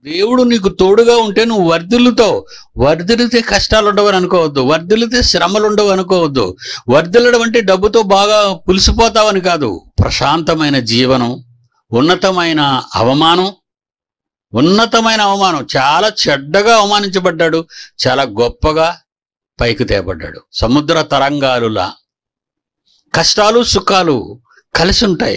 దేవుడు నీకు తోడుగా ఉంటే నువ్వు వర్ధిల్లుతావు వర్ధిల్లితే కష్టాలు ఉండవని అనుకోవద్దు వర్ధిల్లితే శ్రమలు ఉండవు అనుకోవద్దు వర్ధిల్లడం అంటే డబ్బుతో బాగా పులిసిపోతావని కాదు ప్రశాంతమైన జీవనం ఉన్నతమైన అవమానం ఉన్నతమైన అవమానం చాలా చెడ్డగా అవమానించబడ్డాడు చాలా గొప్పగా పైకి తేబడ్డాడు సముద్ర తరంగాలులా కష్టాలు సుఖాలు కలిసి ఉంటాయి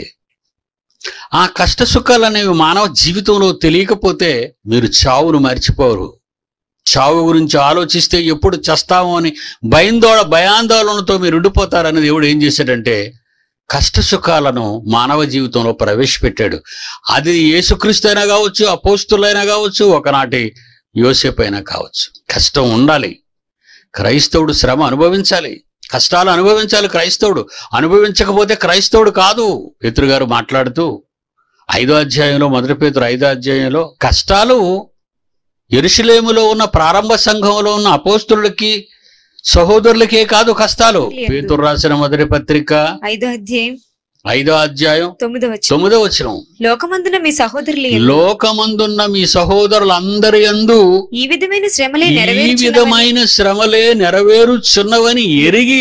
ఆ కష్ట సుఖాలు అనేవి మానవ జీవితంలో తెలియకపోతే మీరు చావును మర్చిపోరు చావు గురించి ఆలోచిస్తే ఎప్పుడు చస్తామో అని భయందోళ భయాందోళనతో మీరు ఉండిపోతారని దేవుడు ఏం చేశాడంటే కష్ట సుఖాలను మానవ జీవితంలో ప్రవేశపెట్టాడు అది యేసుక్రీస్తు అయినా కావచ్చు అపోస్తులైనా కావచ్చు ఒకనాటి యోసేపు అయినా కావచ్చు కష్టం ఉండాలి క్రైస్తవుడు శ్రమ అనుభవించాలి కష్టాలు అనుభవించాలి క్రైస్తవుడు అనుభవించకపోతే క్రైస్తవుడు కాదు పేతురు గారు మాట్లాడుతూ ఐదో అధ్యాయంలో మొదటి పేతురు ఐదో అధ్యాయంలో కష్టాలు ఎరుషులేములో ఉన్న ప్రారంభ సంఘంలో ఉన్న అపోస్తులకి సహోదరులకే కాదు కష్టాలు పేతురు రాసిన మొదటి పత్రిక ఐదో అధ్యాయం ఐదో అధ్యాయం తొమ్మిదో వచ్చి తొమ్మిదో వచనం లోకమందున మీ సహోదరులు ఎందు లోకమందున్న మీ సహోదరులందరి యందు ఈ విధమైన శ్రమలే ఈ నెరవేర్చున్నవని విధమైన శ్రమలే నెరవేరుచున్నవని ఎరిగి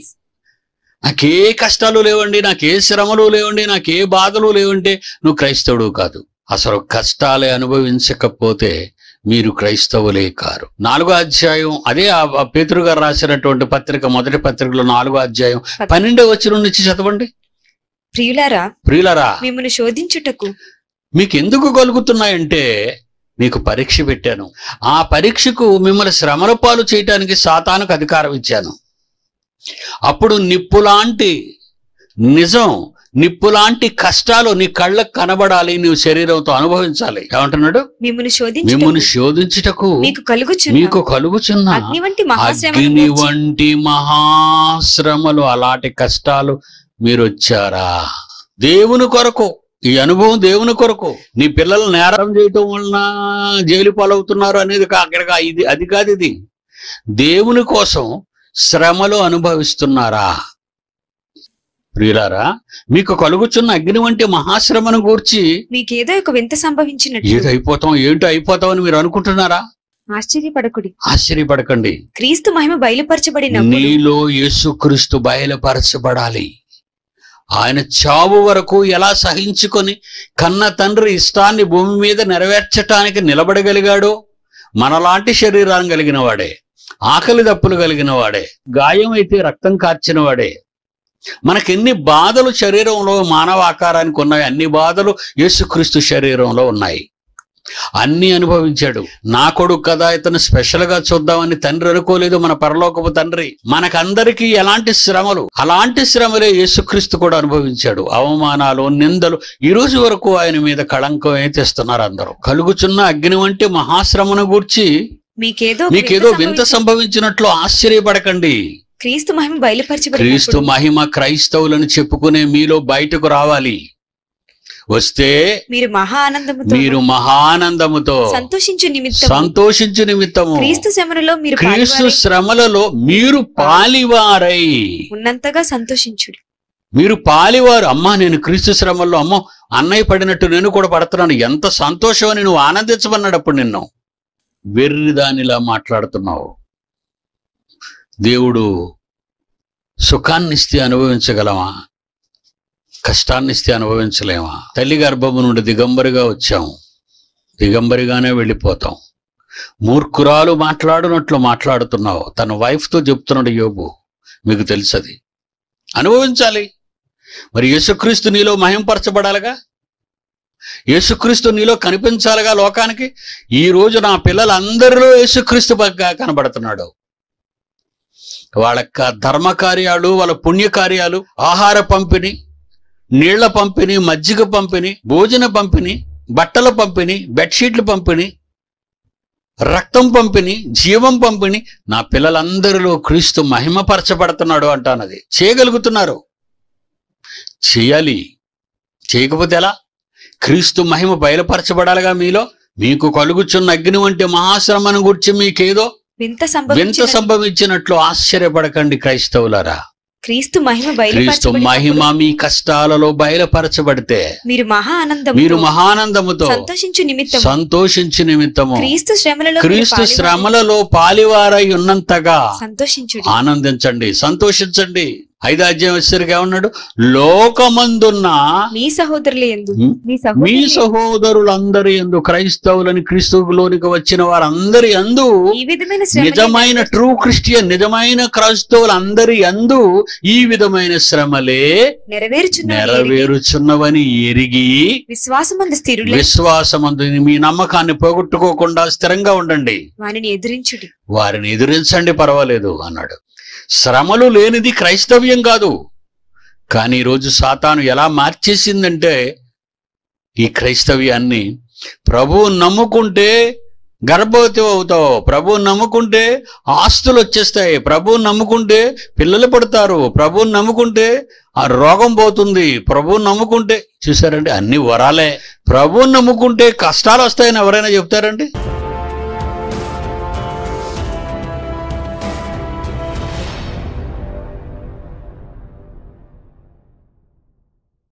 నాకే కష్టాలు లేవండి నాకే శ్రమలు లేవండి నాకే బాధలు లేవంటే నువ్వు క్రైస్తవుడు కాదు అసలు కష్టాలే అనుభవించకపోతే మీరు క్రైస్తవులే కారు నాలుగో అధ్యాయం అదే ఆ ఆ పేతురు గారు రాసినటువంటి పత్రిక మొదటి పత్రికలో నాలుగో అధ్యాయం పన్నెండో వచ్చిన నుంచి చదవండి ప్రియులారా ప్రియులరా మిమ్మల్ని శోధించుటకు మీకు ఎందుకు కలుగుతున్నాయంటే మీకు పరీక్ష పెట్టాను ఆ పరీక్షకు మిమ్మల్ని శ్రమల పాలు చేయటానికి సాతానుకు అధికారం ఇచ్చాను అప్పుడు నిప్పులాంటి నిజం నిప్పులాంటి కష్టాలు నీ కళ్ళకు కనబడాలి నీవు శరీరంతో అనుభవించాలి ఏమంటున్నాడు మిమ్మల్ని మిమ్మల్ని శోధించుటకు శోధించుటకు మీకు కలుగుచున్న మీకు కలుగుచున్న అగ్ని వంటి మహాశ్రమను అగ్ని గూర్చి వంటి మహాశ్రమలు అలాంటి కష్టాలు మీరు వచ్చారా దేవుని కొరకు ఈ అనుభవం దేవుని కొరకు నీ పిల్లలు నేరం చేయటం వలన జైలు పాలవుతున్నారు అనేది కా- అక్కడికి ఆ- ఇది అది కాదు ఇది దేవుని కోసం శ్రమలు అనుభవిస్తున్నారా ప్రియులారా మీకు కలుగుచున్న అగ్ని వంటి మహాశ్రమను గూర్చి మీకేదో ఒక వింత సంభవించినట్టు ఏదో అయిపోతాం ఏంటో అయిపోతాం అని మీరు అనుకుంటున్నారా ఆశ్చర్యపడకుడి ఆశ్చర్యపడకండి క్రీస్తు మహిమ బయలుపరచబడినప్పుడు నీలో యేసుక్రీస్తు బయలుపరచబడాలి ఆయన చావు వరకు ఎలా సహించుకొని కన్న తండ్రి ఇష్టాన్ని భూమి మీద నెరవేర్చటానికి నిలబడగలిగాడో మనలాంటి శరీరాన్ని కలిగిన వాడే ఆకలి దప్పులు కలిగిన వాడే గాయం అయితే రక్తం కార్చిన వాడే మనకెన్ని బాధలు శరీరంలో మానవ ఆకారానికి ఉన్నాయి అన్ని బాధలు యేసుక్రీస్తు శరీరంలో ఉన్నాయి అన్ని అనుభవించాడు నా కొడుకు కదా ఇతను స్పెషల్ గా చూద్దామని తండ్రి అనుకోలేదు మన పరలోకపు తండ్రి మనకందరికీ ఎలాంటి శ్రమలు అలాంటి శ్రమలే యేసుక్రీస్తు కూడా అనుభవించాడు అవమానాలు నిందలు ఈ రోజు వరకు ఆయన మీద కళంకమే తెస్తున్నారు అందరూ కలుగుచున్న అగ్ని వంటి మహాశ్రమను గూర్చి మీకేదో ఒక మీకేదో వింత సంభవించి- సంభవించినట్లు ఆశ్చర్యపడకండి క్రీస్తు మహిమ క్రీస్తు బయలుపరచబడినప్పుడు మహిమ క్రైస్తవులను చెప్పుకునే మీలో బయటకు రావాలి వస్తే మీరు మహా ఆనందముతో మీరు మహానందముతో సంతోషించు నిమిత్తం సంతోషించు నిమిత్తము క్రీస్తు శ్రమలలో మీరు క్రీస్తు పాలివారై శ్రమలలో మీరు పాలివారై ఉన్నంతగా సంతోషించుడు మీరు పాలివారు అమ్మా నేను క్రీస్తు శ్రమల్లో అమ్మో అన్నయ్య పడినట్టు నేను కూడా పడుతున్నాను ఎంత సంతోషం అని నువ్వు ఆనందించమన్నాడు అప్పుడు నిన్ను వెర్రి దానిలా మాట్లాడుతున్నావు దేవుడు సుఖాన్ని ఇస్తే అనుభవించగలమా కష్టాన్ని ఇస్తే అనుభవించలేమా తల్లి గర్భము నుండి దిగంబరిగా వచ్చాము దిగంబరిగానే వెళ్ళిపోతాం మూర్ఖురాలు మాట్లాడునట్లు మాట్లాడుతున్నావు తన వైఫ్తో చెప్తున్నాడు యోబు మీకు తెలుసది అనుభవించాలి మరి యేసుక్రీస్తు నీలో మహింపరచబడాలిగా యేసుక్రీస్తు నీలో కనిపించాలిగా లోకానికి ఈ రోజు నా పిల్లలందరిలో యేసుక్రీస్తు పక్క కనబడుతున్నాడు వాళ్ళ క- ధర్మ కార్యాలు వాళ్ళ పుణ్య కార్యాలు ఆహార పంపిణీ నీళ్ల పంపిణీ మజ్జిగ పంపిణీ భోజన పంపిణీ బట్టల పంపిణీ బెడ్షీట్ల పంపిణీ రక్తం పంపిణీ జీవం పంపిణీ నా పిల్లలందరిలో క్రీస్తు మహిమపరచబడుతున్నాడు అంటానది చేయగలుగుతున్నారు చేయాలి చేయకపోతే ఎలా క్రీస్తు మహిమ బయలుపరచబడాలిగా మీలో మీకు కలుగుచున్న అగ్ని వంటి మహాశ్రమను గురించి మీకేదో వింత వింత సంభవించిన సంభవించినట్లు ఆశ్చర్యపడకండి క్రైస్తవులారా క్రీస్తు మహిమ క్రీస్తు బయలుపరచబడినప్పుడు మహిమ మీ కష్టాలలో బయలుపరచబడితే మీరు మహా ఆనందం మీరు మహానందముతో సంతోషించు నిమిత్తం సంతోషించు నిమిత్తము క్రీస్తు శ్రమలలో మీరు క్రీస్తు పాలివారు- శ్రమలలో పాలివారై ఉన్నంతగా సంతోషించుడి ఆనందించండి సంతోషించండి ఐదు అధ్యాయం వచ్చేసరికి ఏమన్నాడు లోకమందున్న మీ సహోదరులు ఎందు మీ మీ మీ సహోదరులు సహోదరులందరి ఎందు క్రైస్తవులని క్రీస్తులోనికి వచ్చిన వారందరి అందు ఈ విధమైన శ్రమలే నిజమైన ట్రూ క్రిస్టియన్ నిజమైన క్రైస్తవులందరి అందు ఈ విధమైన శ్రమలే నెరవేర్చున్న నెరవేరుచున్నవని ఎరిగి విశ్వాసమందు స్థిరులై విశ్వాసమందు మీ నమ్మకాన్ని పోగొట్టుకోకుండా స్థిరంగా ఉండండి వానిని ఎదిరించుడి వారిని ఎదిరించండి పర్వాలేదు అన్నాడు శ్రమలు లేనిది క్రైస్తవ్యం కాదు కానీ ఈరోజు సాతాను ఎలా మార్చేసిందంటే ఈ క్రైస్తవ్యాన్ని ప్రభువు నమ్ముకుంటే గర్భవతి అవుతావు ప్రభువు నమ్ముకుంటే ఆస్తులు వచ్చేస్తాయి ప్రభువు నమ్ముకుంటే పిల్లలు పడతారు ప్రభువు నమ్ముకుంటే ఆ రోగం పోతుంది ప్రభువు నమ్ముకుంటే చూసారండి అన్ని వరాలే ప్రభువు నమ్ముకుంటే కష్టాలు వస్తాయని ఎవరైనా చెప్తారండి